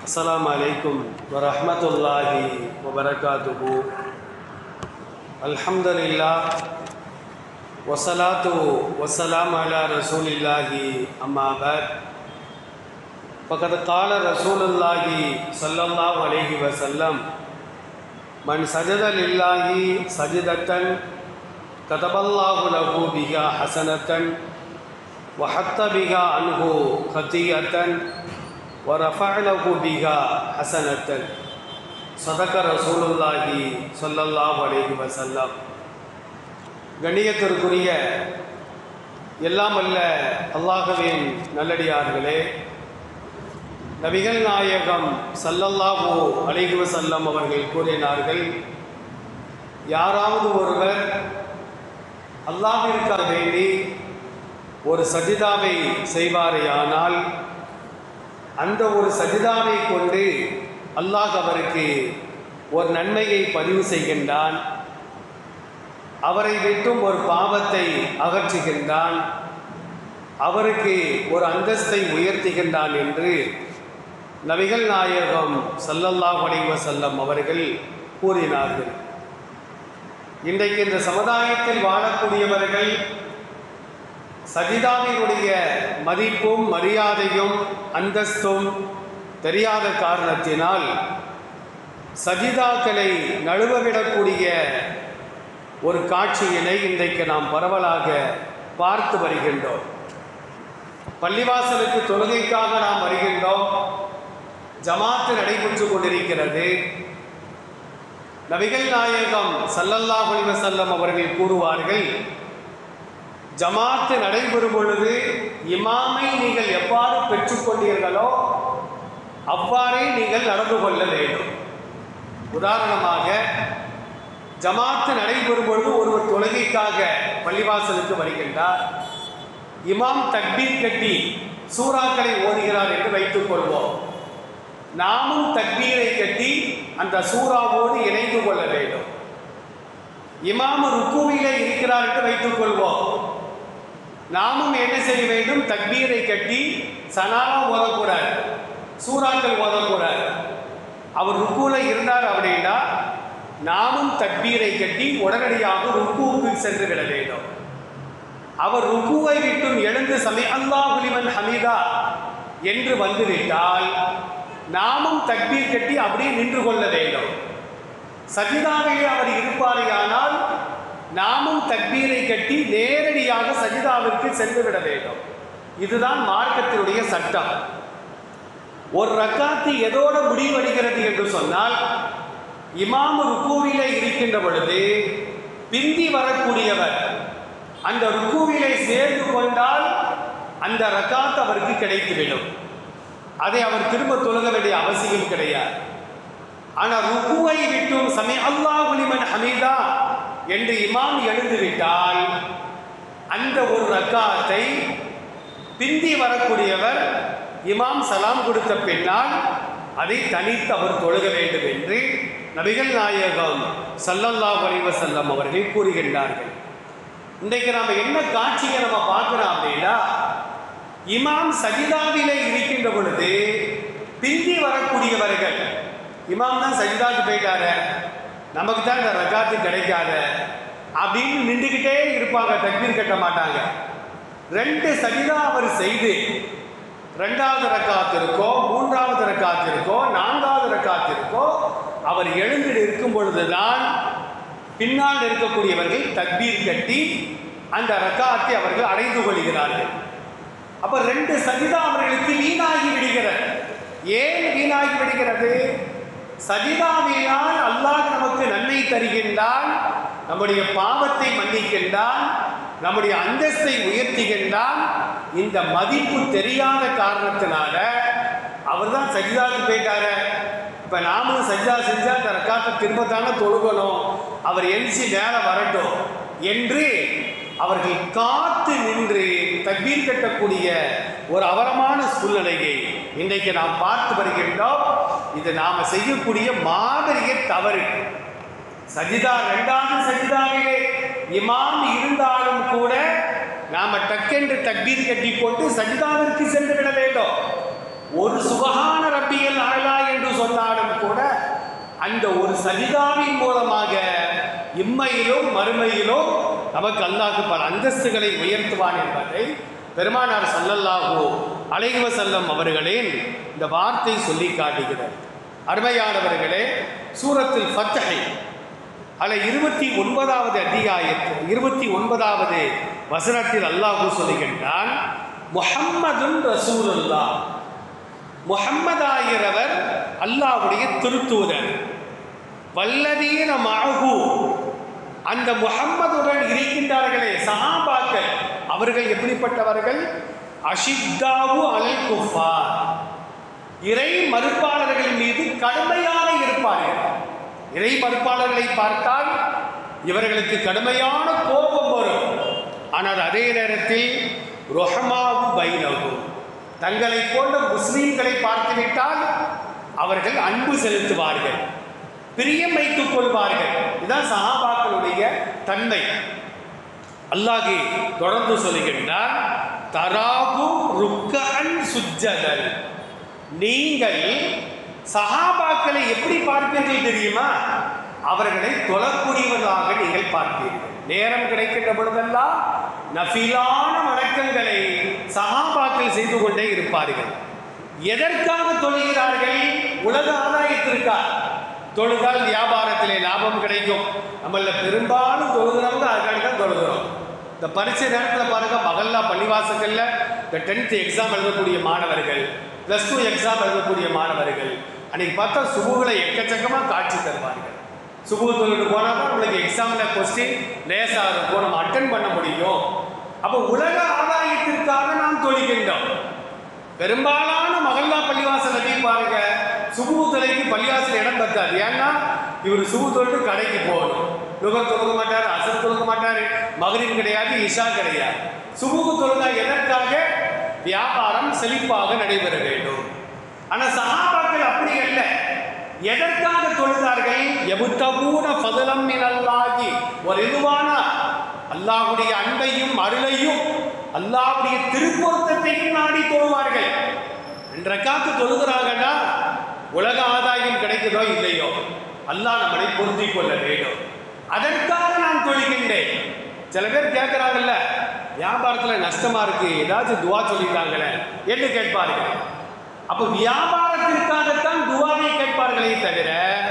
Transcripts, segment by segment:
السلام عليكم ورحمة الله وبركاته الحمد لله والصلاة والسلام على رسول الله أما بعد فقد قال رسول الله صلى الله عليه وسلم من سجد لله سجدة كتب الله له بها حسنة وحط بها عنه خطيئة ورفع له بها حسنة صدق رسول الله صلى الله عليه وسلم கண்ணியத்திற்குரிய எல்லாம் அல்ல அல்லாஹுவின் நல்லடியார்களே நபிகள் நாயகம் சல்லல்லாஹு அலைஹி வஸல்லம் அவர்கள் கூறினார்கள் யாராவது ஒருவர் அல்லாஹிற்காக வேண்டி ஒரு சஜிதாவை செய்வாரேயானால் அந்த ஒரு சஜிதாவை கொண்டு அல்லாஹ் அவருக்கு ஒரு நன்மையை பதிவு செய்கின்றான் அவரை விட்டும் ஒரு பாவத்தை அகற்றுகின்றான் அவருக்கு ஒரு அந்தஸ்தை உயர்த்துகின்றான் என்று நபிகள் நாயகம் சல்லல்லாஹ் அலைஹி வஸல்லம் அவர்கள் கூறினார்கள் இன்றைக்கு இந்த சமுதாயத்தில் வாழக்கூடியவர்கள் சஜிதாவினுடைய மதிப்பும் மரியாதையும் அந்தஸ்தும் தெரியாத காரணத்தினால் சஜிதாக்களை நழுவவிடக்கூடிய ஒரு காட்சியினை இன்றைக்கு நாம் பரவலாக பார்த்து வருகின்றோம் பள்ளிவாசலுக்கு தொழுகைக்காக நாம் வருகின்றோம் ஜமாத்து நடைபெற்று கொண்டிருக்கிறது நபிகள் நாயகம் சல்லல்லாஹு அலைஹி வஸல்லம் அவர்கள் கூறுவார்கள் ஜமாத்து நடைபெறும் பொழுது இமாமை நீங்கள் எவ்வாறு பெற்றுக்கொண்டீர்களோ அவ்வாறே நீங்கள் நடந்து கொள்ள வேண்டும் உதாரணமாக ஜமாத்து நடைபெறும் பொழுது ஒருவர் தொழுகைக்காக பள்ளிவாசலுக்கு வருகின்றார் இமாம் தக்பீர் கட்டி சூறாக்களை ஓதுகிறார் என்று வைத்துக் கொள்வோம் நாமும் தக்பீரை கட்டி அந்த சூறாவோடு இணைந்து கொள்ள வேண்டும் இமாம் ருக்குவிலே இருக்கிறார் என்று வைத்துக் கொள்வோம் நாமும் என்ன செய்ய வேண்டும் தக்பீரை கட்டி சனாவா ஓதக்கூடாது சூறாக்கள் ஓதக்கூடாது அவர் ருக்குல இருந்தார் அப்படின்னா நாமும் தக்பீரை கட்டி உடனடியாக ருக்குவுக்கு சென்று விட வேண்டும் அவர் ருக்குவை விட்டும் எழுந்து சமி அல்லாஹுலிமன் ஹமீதா என்று வந்துவிட்டால் நாமும் தக்பீர் கட்டி அப்படியே நின்று கொள்ள வேண்டும் சஜிதாவிலே அவர் இருப்பாரேயானால் நாமும் தக்பீரை கட்டி நேரடியாக சஜிதாவிற்கு சென்று விட வேண்டும் இதுதான் மார்க்கத்தினுடைய சட்டம் ஒரு ரக்காத்து எதோடு முடிவடைகிறது என்று சொன்னால் இமாம் ருக்குவிலே இருக்கின்ற பொழுது பிந்தி வரக்கூடியவர் அந்த ருக்குவிலை சேர்ந்து கொண்டால் அந்த ரக்காத் அவருக்கு கிடைத்துவிடும் அதை அவர் திரும்ப தொழுக வேண்டிய அவசியம் கிடையாது ஆனால் ருக்குவை விட்டும் சமி அல்லாஹ் உலிமன் ஹமீதா என்று இமாம் எழுந்து விட்டால் அந்த ஒரு ரக்காத்தை பிந்தி வரக்கூடியவர் இமாம் சலாம் கொடுத்த பின்னால் அதை தனித்து அவர் தொழுக வேண்டும் என்று நபிகள் நாயகம் சல்லல்லாஹ் அலைவசல்லம் அவர்கள் கூறுகின்றார்கள் இன்றைக்கு நாம் என்ன காட்சியை நம்ம பார்க்குறோம் அப்படின்னா இமாம் சஜிதாவிலே இருக்கின்ற பொழுது பிந்தி வரக்கூடியவர்கள் இமாம் தான் சஜிதாக்கு போயிட்டாரு நமக்கு தான் இந்த ரகாத்து கிடைக்காத அப்படின்னு நின்றுக்கிட்டே இருப்பாங்க தக்பீர் கட்ட மாட்டாங்க ரெண்டு சஜிதா அவர் செய்து ரெண்டாவது ரக்காத்திற்கோ மூன்றாவது ரக்காத்திற்கோ நான்காவது ரக்காத்திற்கோ அவர் எழுந்து இருக்கும் பொழுதுதான் பின்னால் இருக்கக்கூடியவர்கள் தக்பீர் கட்டி அந்த ரக்காத்தை அவர்கள் அடைந்து கொள்கிறார்கள் அப்ப ரெண்டு சஜிதா அவர்களுக்கு வீணாகி விடுகிறது ஏன் வீணாகி விடுகிறது சஜிதாவினால் அல்லாஹ் நமக்கு நன்மை தருகின்றான் நம்முடைய பாவத்தை மன்னிக்கின்றான் நம்முடைய அந்தஸ்தை உயர்த்துகின்றான் இந்த மதிப்பு தெரியாத காரணத்தினால அவர் தான் சஜிதாவுக்கு போயிட்டாரு இப்போ நாமளும் சஜிதா செஞ்சால் அந்த ரக்காத்தை திரும்பத்தானே தொழுகணும் அவர் எரிசி மேலே வரட்டும் என்று அவர்கள் காத்து நின்று தக்பீர் கட்டக்கூடிய ஒரு அவலமான சூழ்நிலையை இன்றைக்கு நாம் பார்த்து வருகின்றோம் இது நாம் செய்யக்கூடிய மாபெரிய தவறு சஜிதா ரெண்டாவது சஜிதாவிலே இமாம் இருந்தாலும் கூட நாம டக்கென்று தக்பீர் கட்டி போட்டு சஜிதாவிற்கு சென்று விட வேண்டும் ஒரு சுபகான ரப்பியல் அழலா அந்த ஒரு சஜிதாவின் மூலமாக இம்மையிலும் மறுமையிலும் நமக்கு அல்லாஹ் பல அந்தஸ்துகளை உயர்த்துவான் என்பதை பெருமானார் ஸல்லல்லாஹு அலைஹி வஸல்லம் அவர்களின் இந்த வார்த்தை சொல்லி காட்டுகிறார் அருமையானவர்களே சூரத்தில் ஃபத்ஹை அதில் இருபத்தி ஒன்பதாவது அத்தியாயத்தில் இருபத்தி ஒன்பதாவது வசனத்தில் அல்லாஹு சொல்லுகின்றான் முஹம்மதுன் ரசூலுல்லா முஹம்மதாகிறவர் அல்லாஹ்வுடைய திருத்தூதர் வல்லதீன மஅஹு அந்த முஹம்மதுடன் இருக்கின்றார்களே சஹாபாக்கள் அவர்கள் எப்படிப்பட்டவர்கள் அஷித்தாவு அல் குஃபார் இறை மறுப்பாளர்கள் மீது கடுமையாக இருப்பார்கள் இறை மறுப்பாளர்களை பார்த்தால் இவர்களுக்கு கடுமையான கோபம் வரும் ஆனால் அதே நேரத்தில் ரொஹமாவு பைனகு தங்களை போன்ற முஸ்லீம்களை பார்த்துவிட்டால் அவர்கள் அன்பு செலுத்துவார்கள் பிரியம் வைத்துக் கொள்வார்கள் இதுதான் சஹாபாக்களுடைய தன்மை அல்லாஹே தொடர்ந்து சொல்லுகின்றார் தராகு ருக்கன் சுஜ்ஜதல் நீங்கள் சஹாபாக்களை எப்படி பார்ப்பீர்கள் தெரியுமா அவர்களை தொழக்கூடியவர்களாக நீங்கள் பார்ப்பீர்கள் நேரம் கிடைக்கின்ற பொழுதெல்லாம் நஃபிலான வணக்கங்களை சஹாபாக்கள் செய்து கொண்டே இருப்பார்கள் எதற்காக தொழுகிறார்கள் உலக ஆதாயத்திற்கா தொழுதால் வியாபாரத்திலே லாபம் கிடைக்கும் நம்மள பெரும்பாலும் தொழுகிறவங்க அதுக்காக தான் தொழுகிறோம் இந்த பரீட்சை நேரத்தில் பாருங்க மகல்லா பள்ளிவாசல்களில் இந்த டென்த் எக்ஸாம் எழுதக்கூடிய மாணவர்கள் ப்ளஸ் டூ எக்ஸாம் எழுதக்கூடிய மாணவர்கள் அன்னைக்கு பார்த்தா சுபுகளை எக்கச்சக்கமாக காட்சி தருவார்கள் சுபு தொழிலுக்கு போனால் தான் நம்மளுக்கு எக்ஸாமில் கொஸ்டின் லேசாக இருக்கும் நம்ம அட்டன் பண்ண முடியும் அப்போ உலக ஆதாயத்திற்காக நாம் தொழிக்கின்றோம் பெரும்பாலான மகல்லா பள்ளிவாசல் அதையும் பாருங்க சுபு தொலைக்கு பள்ளிவாசல் இடம் பத்தாது ஏன்னா இவர் சுபு தொழில் கடைக்கு போகணும் நுகர் தொழுக மாட்டார் அசர் தொழுக மாட்டார் மகரின் கிடையாது இஷா கிடையாது சுபுகு தொழுகா எதற்காக வியாபாரம் செழிப்பாக நடைபெற வேண்டும் ஆனால் சஹாபாக்கள் அப்படி அல்ல எதற்காக தொழுதார்கள் எபுத்தபூன ஃபதலம் மினல்லாஹி ஒரு இதுவான அல்லாஹ்வுடைய அன்பையும் அருளையும் அல்லாஹ்வுடைய திருப்பொருத்தத்தையும் நாடி தொழுவார்கள் ரெண்டரைக்காத்து தொழுகிறாங்கன்னா உலக ஆதாயம் கிடைக்குதோ இல்லையோ அல்லாஹ் நம்மளை பொருந்திக் கொள்ள வேண்டும் அதற்காக நான் தொழுகின்றேன் சில பேர் கேட்குறாங்கல்ல வியாபாரத்தில் நஷ்டமா இருக்கு ஏதாச்சும் துவா சொல்லிட்டாங்களே என்று கேட்பார்கள் அப்போ வியாபாரத்திற்காகத்தான் துவாவை கேட்பார்களே தவிர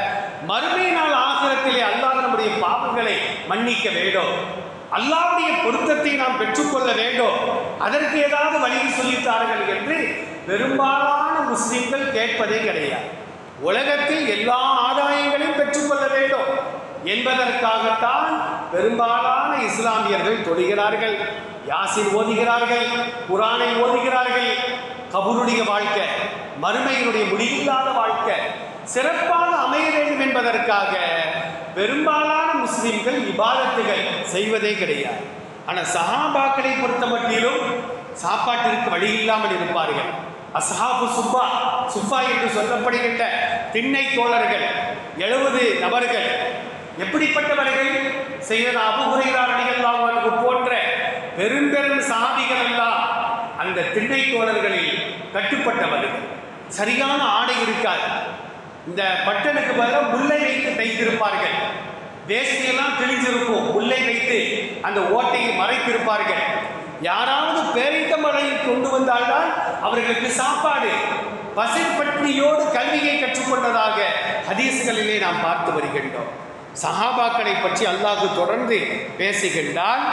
மறுமை நாள் ஆசிரத்திலே அல்லாஹ் நம்முடைய பாவங்களை மன்னிக்க வேண்டும் அல்லாஹ்வுடைய பொருத்தத்தை நாம் பெற்றுக்கொள்ள வேண்டும் அதற்கு ஏதாவது வழியை சொல்லித்தார்கள் என்று பெரும்பாலான முஸ்லிம்கள் கேட்பதே கிடையாது உலகத்தில் எல்லா ஆதாயங்களையும் பெற்றுக்கொள்ள வேண்டும் என்பதற்காகத்தான் பெரும்பாலான இஸ்லாமியர்கள் தொழுகிறார்கள் யாசின் ஓதுகிறார்கள் குரானை ஓதுகிறார்கள் கபூருடைய வாழ்க்கை மறுமையினுடைய முடிவில்லாத வாழ்க்கை சிறப்பாக அமைய வேண்டும் என்பதற்காக பெரும்பாலான முஸ்லிம்கள் இபாதத்துகள் செய்வதே கிடையாது ஆனால் சஹாபாக்களை பொறுத்த மட்டிலும் சாப்பாட்டிற்கு வழி இல்லாமல் இருப்பார்கள் அஸ்ஹாபு சுப்பா சுப்பா என்று சொல்லப்படுகின்ற திண்ணை தோழர்கள் எழுபது நபர்கள் எப்படிப்பட்டவர்கள் செய்தன அபுகுரையார் அடிகள் போன்ற பெரும்பெரும் சாதிகள் எல்லாம் அந்த திண்ணை தோழர்களில் கட்டுப்பட்டவர்கள் சரியான ஆடை இருக்காது இந்த பட்டனுக்கு பதிலாக முல்லை வைத்து தைத்திருப்பார்கள் வேஷ்டியெல்லாம் கிழிஞ்சிருக்கும் முல்லை வைத்து அந்த ஓட்டையை மறைத்திருப்பார்கள் யாராவது பேரித்த மழையை கொண்டு வந்தால்தான் அவர்களுக்கு சாப்பாடு பசிப்பட்டினியோடு கல்வியை கற்றுக்கொண்டதாக ஹதீஸ்களிலே நாம் பார்த்து வருகின்றோம் சஹாபாக்களை பற்றி அல்லாஹ் தொடர்ந்து பேசுகின்றான்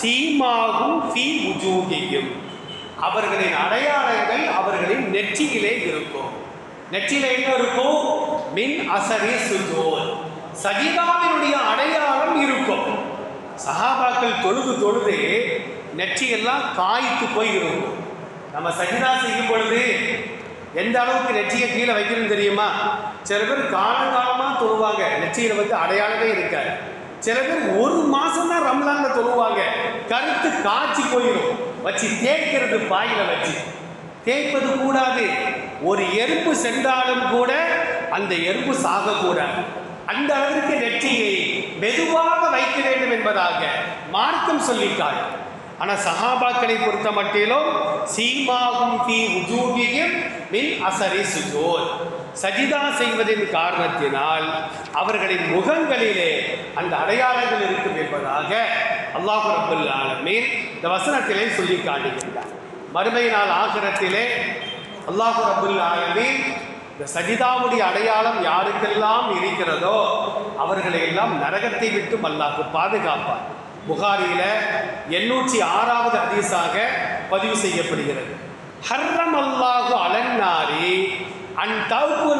சீமாகும் ஃபீ உஜூகியும் அவர்களின் அடையாளங்கள் அவர்களின் நெற்றியிலே இருக்கும் நெற்றியில என்ன இருக்கும் மின் அசரி சுஜோர் சஜிதாவினுடைய அடையாளம் இருக்கும் சஹாபாக்கள் தொழுது தொழுது நெற்றியெல்லாம் காய்த்து போய் இருக்கும் நம்ம சஜிதா செய்யும் பொழுது எந்த அளவுக்கு நெற்றியை கீழே வைக்கணும்னு தெரியுமா சில பேர் காலங்காலமாக தொழுவாங்க நெற்றியில் வந்து அடையாளமே இருக்காது சில பேர் ஒரு மாசம் தான் ரம்லான்ல தொழுவாங்க கருத்து காய்ச்சி போயிடும் வச்சு தேய்க்கிறது பாயில வச்சு தேய்ப்பது கூடாது ஒரு எறும்பு சென்றாலும் கூட அந்த எறும்பு சாகக்கூடாது அந்த அளவிற்கு நெற்றியை மெதுவாக வைக்க வேண்டும் என்பதாக மார்க்கம் சொல்லிட்டார் ஆனால் சஹாபாக்களை பொறுத்த மட்டிலும் சீமாகும் தீ உஜூகியும் மின் அசரி சுஜோர் சஜிதா செய்வதின் காரணத்தினால் அவர்களின் முகங்களிலே அந்த அடையாளங்கள் இருக்கும் என்பதாக அல்லாஹ் ரபுல் ஆலமீன் இந்த வசனத்திலே சொல்லி காட்டுகின்றார் மறுமை நாள் ஆகிரத்திலே அல்லாஹ் ரபுல் ஆலமீன் இந்த சஜிதாவுடைய அடையாளம் யாருக்கெல்லாம் இருக்கிறதோ அவர்களை எல்லாம் நரகத்தை விட்டு அல்லாஹ் பாதுகாப்பார் புகாரியில எண்ணூற்றி ஆறாவது ஹதீஸாக பதிவு செய்யப்படுகிறது ஹர்ரம் அல்லாஹு அலன்னாரி அன் தவுக்குல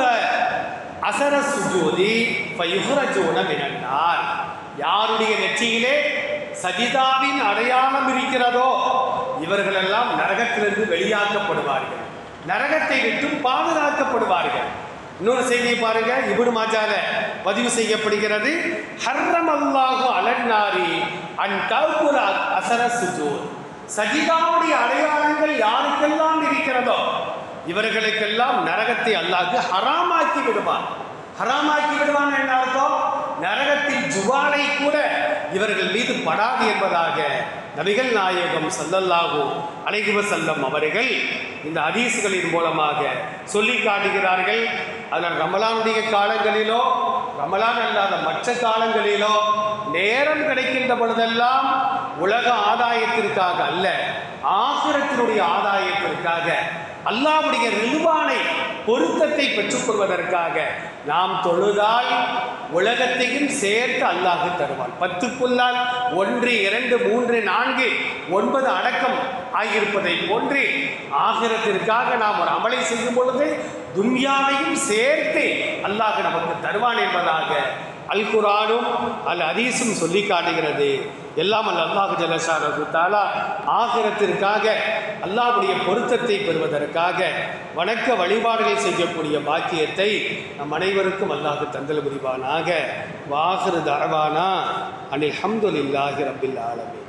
அசர சுஜூதி ஃபயுஹ்ரஜூன மினன்னார் யாருடைய நெற்றியிலே சஜிதாவின் அடையாளம் இருக்கிறதோ இவர்களெல்லாம் நரகத்திலிருந்து வெளியாக்கப்படுவார்கள் நரகத்தை விட்டு பாதுகாக்கப்படுவார்கள் இன்னொரு செய்தியை பாருங்க இபுடு மாஜால பதிவு செய்யப்படுகிறது ஹர்ரம் அல்லாஹு அலன்னாரி அன் தவுக்குல அசர சுஜூத் சஜிதாவுடைய அடையாளங்கள் யாருக்கெல்லாம் இருக்கிறதோ இவர்களுக்கெல்லாம் நரகத்தை அல்லாஹ் ஹராமாக்கி விடுவான் ஹராமாக்கி விடுவான் என்ன அர்த்தம் நரகத்தில் ஜுவாலை கூட இவர்கள் மீது படாது என்பதாக நபிகள் நாயகம் சல்லல்லாஹு அலைஹி வஸல்லம் அவர்கள் இந்த ஹதீஸ்களின் மூலமாக சொல்லி காட்டுகிறார்கள் அதில் ரமலானுடைய காலங்களிலோ ரமலான் அல்லாத மற்ற காலங்களிலோ நேரம் கிடைக்கின்ற பொழுதெல்லாம் உலக ஆதாயத்திற்காக அல்ல ஆசுரத்தினுடைய ஆதாயத்திற்காக அல்லாவுடைய ரிலுவானை பொருத்தத்தை பெற்றுக்கொள்வதற்காக நாம் தொழுதால் உலகத்தையும் சேர்த்து அல்லாஹ் தருவான் பத்துக்குள்ளால் ஒன்று இரண்டு மூன்று நான்கு ஒன்பது அடக்கம் ஆகியிருப்பதை போன்று ஆகிரத்திற்காக நாம் ஒரு அமலை செய்யும் பொழுது துன்யாவையும் சேர்த்து அல்லாஹ் நமக்கு தருவான் என்பதாக அல் குரானும் அல் ஹதீஸும் சொல்லி காட்டுகிறது எல்லாம் அல்ல அல்லாஹு ஜலசாரகு தாலா ஆகிரத்திற்காக அல்லாஹ்வுடைய பொருத்தத்தை பெறுவதற்காக வணக்க வழிபாடுகள் செய்யக்கூடிய பாக்கியத்தை நம் அனைவருக்கும் அல்லாஹ் தந்தல் புரிவானாக வாஹிரு தரவானா அனில் ஹம்துலில்லாஹி ரபில் ஆலமீன்